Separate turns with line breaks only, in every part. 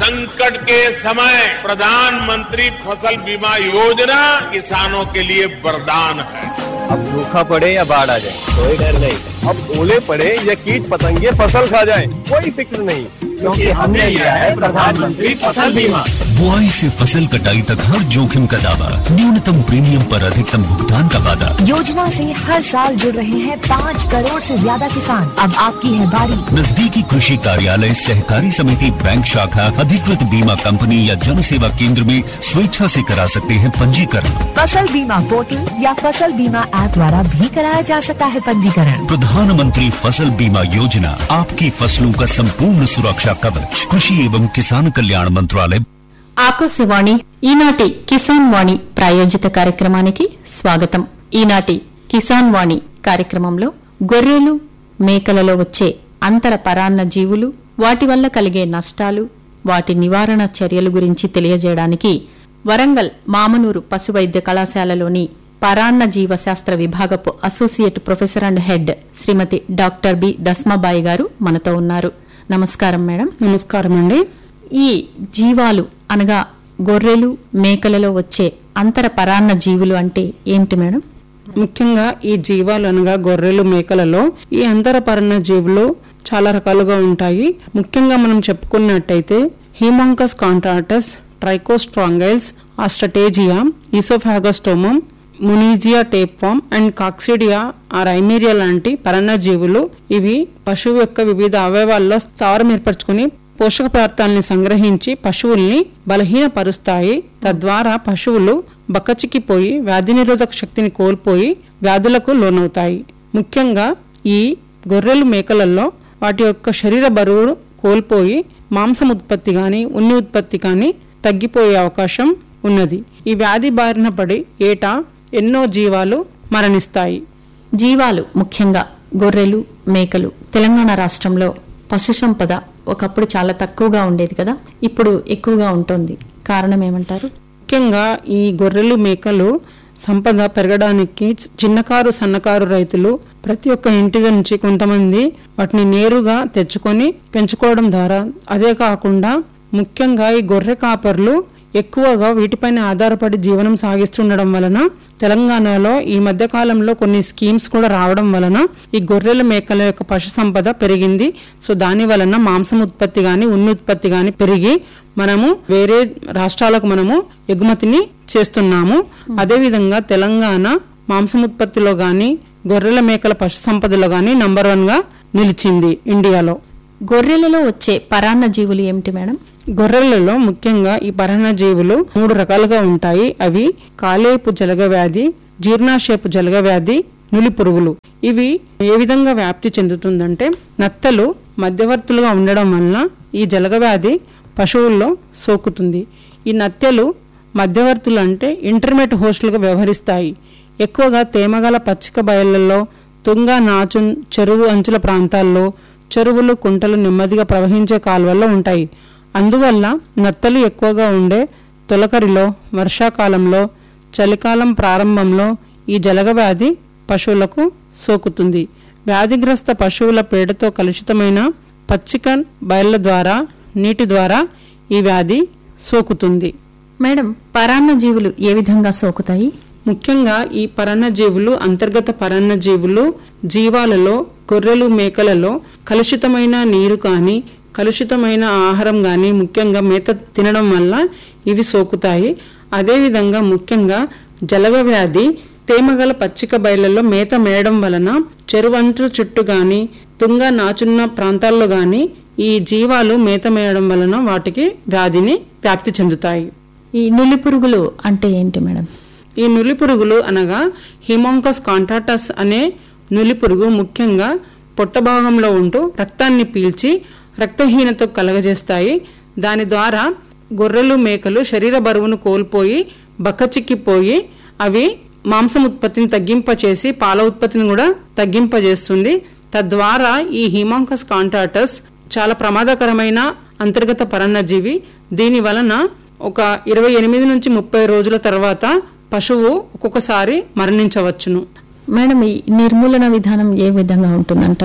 संकट के समय प्रधानमंत्री फसल बीमा योजना किसानों के लिए वरदान है
अब सूखा पड़े या बाढ़ आ जाए कोई डर नहीं अब ओले पड़े या कीट पतंगे फसल खा जाए कोई फिक्र नहीं क्योंकि हमने लिया है प्रधानमंत्री फसल बीमा
बुआई से फसल कटाई तक हर जोखिम का दावा न्यूनतम प्रीमियम पर अधिकतम भुगतान का वादा
योजना से हर साल जुड़ रहे हैं पाँच करोड़ से ज्यादा किसान अब आपकी है बारी
नजदीकी कृषि कार्यालय सहकारी समिति बैंक शाखा अधिकृत बीमा कंपनी या जन सेवा केंद्र में स्वेच्छा से करा सकते हैं पंजीकरण
फसल बीमा पोर्टल या फसल बीमा ऐप द्वारा भी कराया जा सकता है पंजीकरण
प्रधानमंत्री फसल बीमा योजना आपकी फसलों का संपूर्ण सुरक्षा कवच कृषि एवं किसान कल्याण मंत्रालय
ఆకాశవాణి ఈనాటి కిసాన్ వాణి ప్రాయోజిత కార్యక్రమానికి స్వాగతం ఈనాటి కిసాన్ వాణి కార్యక్రమంలో గొర్రెలు మేకలలో వచ్చే అంతర పరాన్న జీవులు వాటి వల్ల కలిగే నష్టాలు వాటి నివారణ చర్యల గురించి తెలియజేయడానికి వరంగల్ మామనూరు పశువైద్య కళాశాలలోని పరాన్న జీవశాస్త్ర విభాగపు associate professor and head Shrimati doctor B Dasmabai garu మనతో ఉన్నారు నమస్కారం మేడం
నమస్కారం అండి
ఈ జీవాలు అనగా గొర్రెలు మేకలలో వచ్చే అంతర పరాన్న జీవులు అంటే ఏమిటి మేడం
ముఖ్యంగా ఈ జీవాలు అనగా గొర్రెలు మేకలలో ఈ అంతరపరణ జీవులు చాలా రకాలుగా ఉంటాయి ముఖ్యంగా మనం చెప్పుకున్నట్టయితే హీమాంకస్ కాంట్రాటస్ ట్రైకోస్ట్రాంగైల్స్ ఆస్ట్రటేజియా ఈసోఫాగస్టోమం మునీజియా టేప్ఫామ్ అండ్ కాక్సిడియా ఆ రైమేరియా లాంటి పరాన్నజీవులు ఇవి పశువు యొక్క వివిధ అవయవాల్లో స్థావరం ఏర్పరచుకుని పోషక పదార్థాలని సంగ్రహించి పశువుల్ని బలహీనపరుస్తాయి తద్వారా పశువులు బక్కచిక్కిపోయి వ్యాధి నిరోధక శక్తిని కోల్పోయి వ్యాధులకు లోనవుతాయి ముఖ్యంగా ఈ గొర్రెలు మేకలలో వాటి యొక్క శరీర బరువు కోల్పోయి మాంసం ఉత్పత్తి కానీ ఉన్ని ఉత్పత్తి కానీ తగ్గిపోయే అవకాశం ఉన్నది ఈ వ్యాధి బారిన పడి ఏటా ఎన్నో జీవాలు మరణిస్తాయి
జీవాలు ముఖ్యంగా గొర్రెలు మేకలు తెలంగాణ రాష్ట్రంలో పశు సంపద ఒకప్పుడు చాలా తక్కువగా ఉండేది కదా ఇప్పుడు ఎక్కువగా ఉంటుంది కారణం ఏమంటారు
ముఖ్యంగా ఈ గొర్రెలు మేకలు సంపద పెరగడానికి చి- చిన్నకారు సన్నకారు రైతులు ప్రతి ఒక్క ఇంటి నుంచి కొంతమంది వాటిని నేరుగా తెచ్చుకొని పెంచుకోవడం ద్వారా అదే కాకుండా ముఖ్యంగా ఈ గొర్రె కాపర్లు ఎక్కువగా వీటిపైన ఆధారపడి జీవనం సాగిస్తుండడం వలన తెలంగాణలో ఈ మధ్య కాలంలో కొన్ని స్కీమ్స్ కూడా రావడం వలన ఈ గొర్రెల మేకల యొక్క పశు సంపద పెరిగింది సో దాని వలన మాంసం ఉత్పత్తి గాని ఉన్ని ఉత్పత్తి గాని పెరిగి మనము వేరే రాష్ట్రాలకు మనము ఎగుమతిని చేస్తున్నాము అదేవిధంగా తెలంగాణ మాంసం ఉత్పత్తిలో గాని గొర్రెల మేకల పశు సంపదలో గాని నంబర్ వన్ గా నిలిచింది ఇండియాలో
గొర్రెలలో వచ్చే పరాన్న జీవులు ఏమిటి మేడం
గొర్రెలలో ముఖ్యంగా ఈ పరాన్నజీవులు మూడు రకాలుగా ఉంటాయి అవి కాలేపు జలగ వ్యాధి జీర్ణాశయపు జలగ వ్యాధి నులి పురుగులు ఇవి ఏ విధంగా వ్యాప్తి చెందుతుందంటే నత్తలు మధ్యవర్తులుగా ఉండడం వలన ఈ జలగ వ్యాధి పశువుల్లో సోకుతుంది ఈ నత్తెలు మధ్యవర్తులు అంటే ఇంటర్మీడియట్ హోస్టులుగా వ్యవహరిస్తాయి ఎక్కువగా తేమగల పచ్చిక బయళ్లలో తుంగ నాచు చెరువు అంచుల ప్రాంతాల్లో చెరువులు కుంటలు నెమ్మదిగా ప్రవహించే కాలువల్లో ఉంటాయి అందువల్ల నత్తలు ఎక్కువగా ఉండే తొలకరిలో వర్షాకాలంలో చలికాలం ప్రారంభంలో ఈ జలగ వ్యాధి పశువులకు సోకుతుంది వ్యాధిగ్రస్త పశువుల పేడతో కలుషితమైన పచ్చిక బయళ్ళ ద్వారా నీటి ద్వారా ఈ వ్యాధి సోకుతుంది
మేడం పరాన్న జీవులు ఏ విధంగా సోకుతాయి
ముఖ్యంగా ఈ పరాన్నజీవులు అంతర్గత పరాన్నజీవులు జీవాలలో గొర్రెలు మేకలలో కలుషితమైన నీరు కానీ కలుషితమైన ఆహారం కానీ ముఖ్యంగా మేత తినడం వల్ల ఇవి సోకుతాయి అదేవిధంగా ముఖ్యంగా జలగ వ్యాధి తేమగల పచ్చిక బయళ్లలో మేత మేయడం వలన చెరువంటు చుట్టూ గాని తుంగ నాచున్న ప్రాంతాల్లో గాని ఈ జీవాలు మేత మేయడం వలన వాటికి వ్యాధిని వ్యాప్తి చెందుతాయి
ఈ నులి పురుగులు అంటే ఏంటి మేడం
ఈ నులి పురుగులు అనగా హిమోంకస్ కాంటాటస్ అనే నులి పురుగు ముఖ్యంగా పొట్ట భాగంలో ఉంటూ రక్తాన్ని పీల్చి రక్తహీనత కలగజేస్తాయి దాని ద్వారా గొర్రెలు మేకలు శరీర బరువును కోల్పోయి బక్కచిక్కిపోయి అవి మాంసం ఉత్పత్తిని తగ్గింపచేసి పాల ఉత్పత్తిని కూడా తగ్గింపజేస్తుంది తద్వారా ఈ హిమాంకస్ కాంటాటస్ చాలా ప్రమాదకరమైన అంతర్గత పరన్నజీవి దీని వలన ఒక ఇరవై ఎనిమిది నుంచి ముప్పై రోజుల తర్వాత పశువు ఒక్కొక్కసారి మరణించవచ్చును
మేడం ఈ నిర్మూలన విధానం ఏ విధంగా ఉంటుందంటారు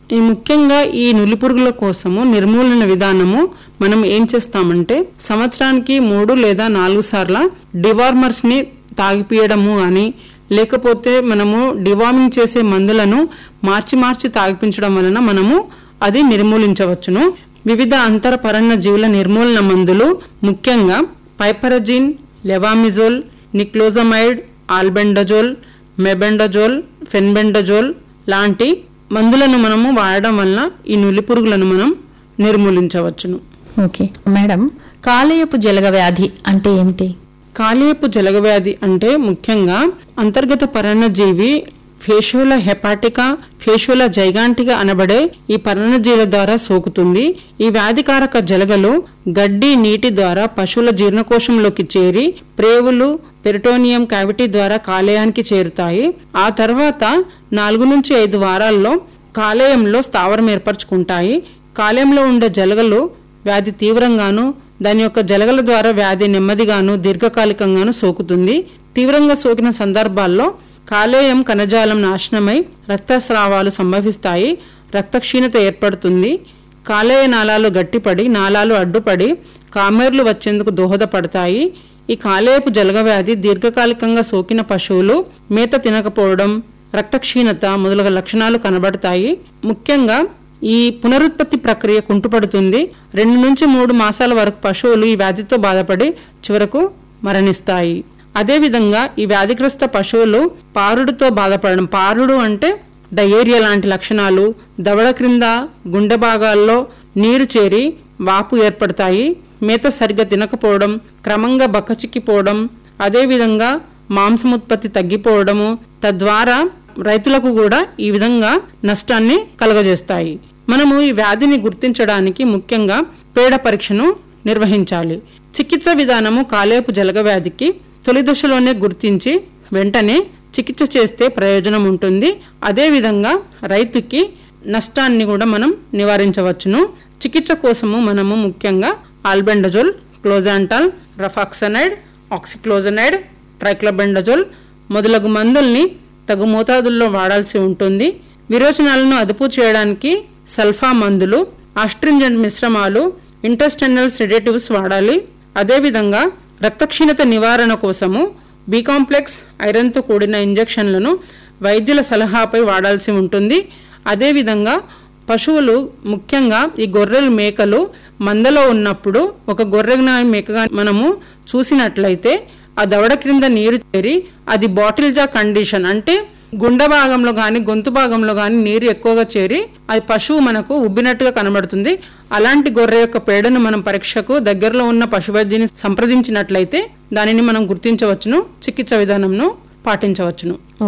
ఈ ముఖ్యంగా ఈ నులిపురుగుల కోసము నిర్మూలన విధానము మనం ఏం చేస్తామంటే సంవత్సరానికి మూడు లేదా నాలుగు సార్ల డివార్మర్స్ ని తాగిపియడము అని లేకపోతే మనము డివార్మింగ్ చేసే మందులను మార్చి మార్చి తాగిపించడం వలన మనము అది నిర్మూలించవచ్చును వివిధ అంతర పరన్న జీవుల నిర్మూలన మందులు ముఖ్యంగా piperazine levamisole niclosamide albendazole mebendazole fenbendazole లాంటి మందులను మనము వాడడం వలన ఈ నులిపురుగులను మనం నిర్మూలించవచ్చును
ఓకే మేడం కాలేయపు జలగ వ్యాధి అంటే ఏమిటి
కాలేయపు జలగవ్యాధి అంటే ముఖ్యంగా అంతర్గత పరాన్నజీవి ఫేషోల హెపాటికా ఫేషోల జైగాంటిగా అనబడే ఈ పరాన్నజీవుల ద్వారా సోకుతుంది ఈ వ్యాధికారక జలగలు గడ్డి నీటి ద్వారా పశువుల జీర్ణకోశంలోకి చేరి ప్రేవులు పెరిటోనియం క్యావిటీ ద్వారా కాలేయానికి చేరుతాయి ఆ తర్వాత నాలుగు నుంచి ఐదు వారాల్లో కాలేయంలో స్థావరం ఏర్పరచుకుంటాయి కాలేయంలో ఉండే జలగలు వ్యాధి తీవ్రంగాను దాని యొక్క జలగల ద్వారా వ్యాధి నెమ్మదిగాను దీర్ఘకాలికంగాను సోకుతుంది తీవ్రంగా సోకిన సందర్భాల్లో కాలేయం కణజాలం నాశనమై రక్తస్రావాలు సంభవిస్తాయి రక్తక్షీణత ఏర్పడుతుంది కాలేయ నాళాలు గట్టిపడి నాళాలు అడ్డుపడి కామెర్లు వచ్చేందుకు దోహదపడతాయి ఈ కాలేయపు జలగ వ్యాధి దీర్ఘకాలికంగా సోకిన పశువులు మేత తినకపోవడం రక్తక్షీణత మొదలగు లక్షణాలు కనబడతాయి ముఖ్యంగా ఈ పునరుత్పత్తి ప్రక్రియ కుంటుపడుతుంది రెండు నుంచి మూడు మాసాల వరకు పశువులు ఈ వ్యాధితో బాధపడి చివరకు మరణిస్తాయి అదేవిధంగా ఈ వ్యాధిగ్రస్త పశువులు పారుడుతో బాధపడడం పారుడు అంటే డయేరియా లాంటి లక్షణాలు దవడ క్రింద గుండె భాగాల్లో నీరు చేరి వాపు ఏర్పడతాయి మేత సరిగ్గా తినకపోవడం క్రమంగా బక్కచిక్కిపోవడం అదేవిధంగా మాంసముత్పత్తి తగ్గిపోవడము తద్వారా రైతులకు కూడా ఈ విధంగా నష్టాన్ని కలుగజేస్తాయి మనము ఈ వ్యాధిని గుర్తించడానికి ముఖ్యంగా పేడ పరీక్షను నిర్వహించాలి చికిత్స విధానము కాలేపు జలగ వ్యాధికి తొలి దశలోనే గుర్తించి వెంటనే చికిత్స చేస్తే ప్రయోజనం ఉంటుంది అదేవిధంగా రైతుకి నష్టాన్ని కూడా మనం నివారించవచ్చును చికిత్స కోసము మనము ముఖ్యంగా ఆల్బెండజోల్ క్లోజాంటాల్ రఫాక్సనైడ్ ఆక్సిక్లోజనైడ్ ట్రైక్లబెండజోల్ మొదలగు మందుల్ని తగు మోతాదుల్లో వాడాల్సి ఉంటుంది విరోచనాలను అదుపు చేయడానికి సల్ఫా మందులు ఆస్ట్రింజెంట్ మిశ్రమాలు ఇంటెస్టైనల్ సెడేటివ్స్ వాడాలి అదేవిధంగా రక్తక్షీణత నివారణ కోసము బి కాంప్లెక్స్ ఐరన్తో కూడిన ఇంజెక్షన్లను వైద్యుల సలహాపై వాడాల్సి ఉంటుంది అదేవిధంగా పశువులు ముఖ్యంగా ఈ గొర్రెలు మేకలు మందలో ఉన్నప్పుడు ఒక గొర్రె మేకగా మనము చూసినట్లయితే ఆ దవడ క్రింద నీరు చేరి అది బాటిల్ జా కండిషన్ అంటే గుండె భాగంలో కానీ గొంతు భాగంలో కానీ నీరు ఎక్కువగా చేరి అది పశువు మనకు ఉబ్బినట్టుగా కనబడుతుంది అలాంటి గొర్రె యొక్క పేడను మనం పరీక్షకు దగ్గరలో ఉన్న పశువైద్యుని సంప్రదించినట్లయితే దానిని మనం గుర్తించవచ్చును చికిత్స విధానంను పాటించవచ్చును